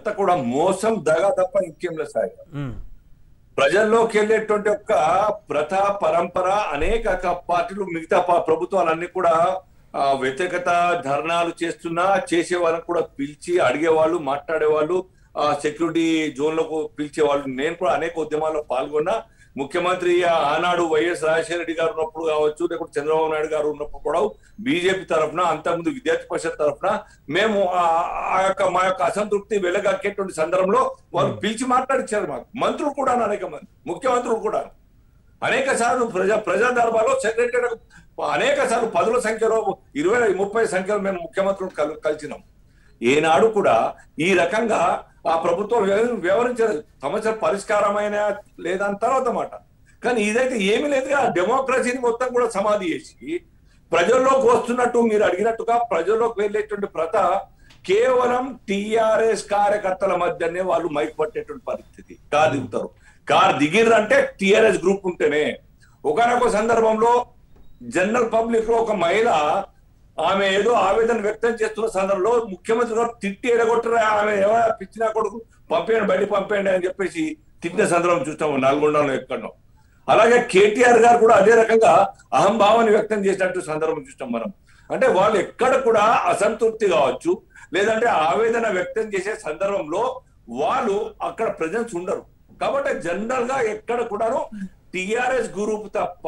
ఇదంతా కూడా మోసం దగ తప్ప ఇంకేం లేదు సాయి ఉమ్, ప్రజల్లోకి వెళ్ళేటువంటి ఒక ప్రథ పరంపర అనేక క- పార్టీలు మిగతా ప- ప్రభుత్వాలన్నీ కూడా ఆ, వ్యతిరేకత ధర్నాలు చేస్తున్నా చేసే వాళ్ళని కూడా పిలిచి అడిగేవాళ్ళు మాట్లాడేవాళ్ళు ఆ సెక్యూరిటీ జోన్ లకు పిలిచేవాళ్ళు నేను కూడా అనేక ఉద్యమాల్లో పాల్గొన్నా ముఖ్యమంత్రి ఆ- ఆనాడు వైఎస్ రాజశేఖర రెడ్డి గారు ఉన్నప్పుడు కావచ్చు లేకపోతే చంద్రబాబు నాయుడు గారు ఉన్నప్పుడు కూడా బీజేపీ తరఫున అంతకుముందు విద్యార్థి పరిషత్ తరఫున మేము ఆ- ఆ యొక్క మా యొక్క అసంతృప్తి వెలగక్కేటువంటి సందర్భంలో వాళ్ళు పిలిచి మాట్లాడించారు మాకు మంత్రులు కూడా అనేక మంది ముఖ్యమంత్రులు కూడా అనేక సార్లు ప్రజా ప్రజా దర్బార్లో సెక్రటరీ అనేక సార్లు పదుల సంఖ్యలో ఇరవై ముప్పై సంఖ్యలో మేము ముఖ్యమంత్రులు కల్ కలిసినాం ఏనాడు కూడా ఈ రకంగా ఆ ప్రభుత్వం వ్యవ- వ్యవహరించలేదు సమస్య పరిష్కారమైన లేదని తర్వాత మాట కానీ ఇదైతే ఏమీ లేదుగా డెమోక్రసీని మొత్తం కూడా సమాధి చేసి ప్రజల్లోకి వస్తున్నట్టు మీరు అడిగినట్టుగా ప్రజల్లోకి వెళ్ళేటువంటి ప్రత కేవలం టిఆర్ఎస్ కార్యకర్తల మధ్యనే వాళ్ళు మైక్ పట్టేటువంటి పరిస్థితి కార్ దిగుతారు కార్ దిగిర్రంటే టిఆర్ఎస్ గ్రూప్ ఉంటేనే ఒకనొక సందర్భంలో జనరల్ పబ్లిక్ లో ఒక మహిళ ఆమె ఏదో ఆవేదన వ్యక్తం చేస్తున్న సందర్భంలో ముఖ్యమంత్రి గారు తిట్టి ఎడగొట్టరా ఆమె ఎవరు పిచ్చినా కొడుకు పంపేయండి బయట పంపేయండి అని చెప్పేసి తిట్టిన సందర్భం చూస్తాము నల్గొండలో ఎక్కడో అలాగే కేటీఆర్ గారు కూడా అదే రకంగా అహంభావాన్ని వ్యక్తం చేసినట్టు సందర్భం చూస్తాం మనం అంటే వాళ్ళు ఎక్కడ కూడా అసంతృప్తి కావచ్చు లేదంటే ఆవేదన వ్యక్తం చేసే సందర్భంలో వాళ్ళు అక్కడ ప్రజెన్స్ ఉండరు కాబట్టి జనరల్ గా ఎక్కడ కూడాను టిఆర్ఎస్ గ్రూప్ తప్ప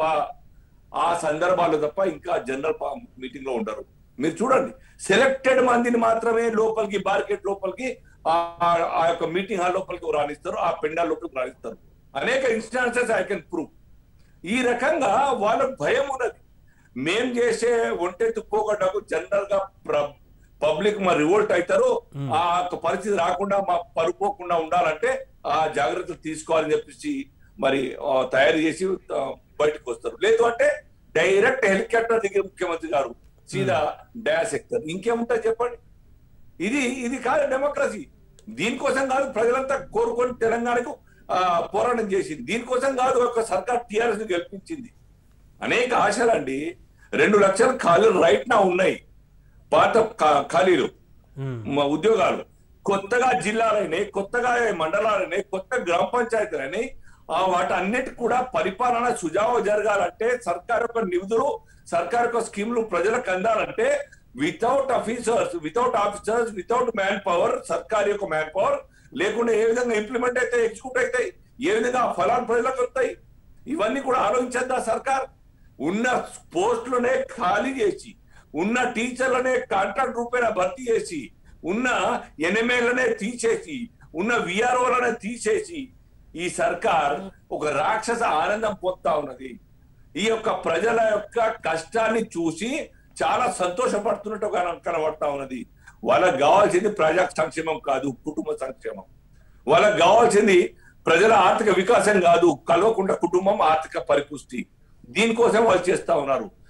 ఆ సందర్భాలు తప్ప ఇంకా జనరల్ మీటింగ్ లో ఉండరు మీరు చూడండి సెలెక్టెడ్ మందిని మాత్రమే లోపలికి బార్కెట్ లోపలికి ఆ- ఆ యొక్క మీటింగ్ హాల్ లోపలికి రాణిస్తారు ఆ పెండాల్ లోపలికి రాణిస్తారు అనేక ఇన్స్టాన్సెస్ ఐ కెన్ ప్రూవ్ ఈ రకంగా వాళ్ళకు భయం ఉన్నది మేం చేసే ఒంటెత్తు పోగొట్టకు జనరల్ గా పబ్లిక్ మా రివోల్ట్ అవుతారు ఆ యొక్క పరిస్థితి రాకుండా మా పరుపోకుండా ఉండాలంటే ఆ జాగ్రత్తలు తీసుకోవాలని చెప్పేసి మరి ఆ, తయారు చేసి ఆ, బయటకు వస్తారు లేదు అంటే డైరెక్ట్ హెలికాప్టర్ దగ్గర ముఖ్యమంత్రి గారు సీదా డాష్ ఎక్కుతారు ఇంకేముంటుంది చెప్పండి ఇది ఇది కాదు డెమోక్రసీ దీనికోసం కాదు ప్రజలంతా కోరుకొని తెలంగాణకు ఆ, పోరాటం చేసింది దీనికోసం కాదు ఒక సర్కార్ టిఆర్ఎస్ ని గెలిపించింది అనేక ఆశలండి రెండు లక్షల ఖాళీలు రైట్ నా ఉన్నాయి పాత ఖా- ఖాళీలు ఉమ్, మా ఉద్యోగాలు కొత్తగా జిల్లాలైనాయి కొత్తగా మండలాలైనాయి కొత్త గ్రామ పంచాయతీలైనాయి ఆ వాటన్నిటి కూడా పరిపాలన సుజావ జరగాలంటే సర్కార్ యొక్క నిధులు సర్కార్ యొక్క స్కీములు ప్రజలకు అందాలంటే without officers without officers without man పవర్ సర్కార్ యొక్క మ్యాన్ పవర్ లేకుండా ఏ విధంగా ఇంప్లిమెంట్ అయితే ఎగ్జిక్యూట్ అవుతాయి ఏ విధంగా ఆ ఫలాలు ప్రజలకు వస్తాయి ఇవన్నీ కూడా ఆలోచించద్దా సర్కార్ ఉన్న పోస్టులనే ఖాళీ చేసి ఉన్న టీచర్లనే కాంట్రాక్ట్ రూపేణ భర్తీ చేసి ఉన్న ఎన్ఎంఏలనే తీసేసి ఉన్న విఆర్ఓలనే తీసేసి ఈ సర్కార్ ఒక రాక్షస ఆనందం పొందుతా ఉన్నది ఈ యొక్క ప్రజల యొక్క కష్టాన్ని చూసి చాలా సంతోషపడుతున్నట్టు కన- కనబడతా ఉన్నది వాళ్ళకి కావాల్సింది ప్రజా సంక్షేమం కాదు కుటుంబ సంక్షేమం వాళ్ళకి కావాల్సింది ప్రజల ఆర్థిక వికాసం కాదు కలవకుండా కుటుంబం ఆర్థిక పరిపుష్టి దీనికోసం వాళ్ళు చేస్తా ఉన్నారు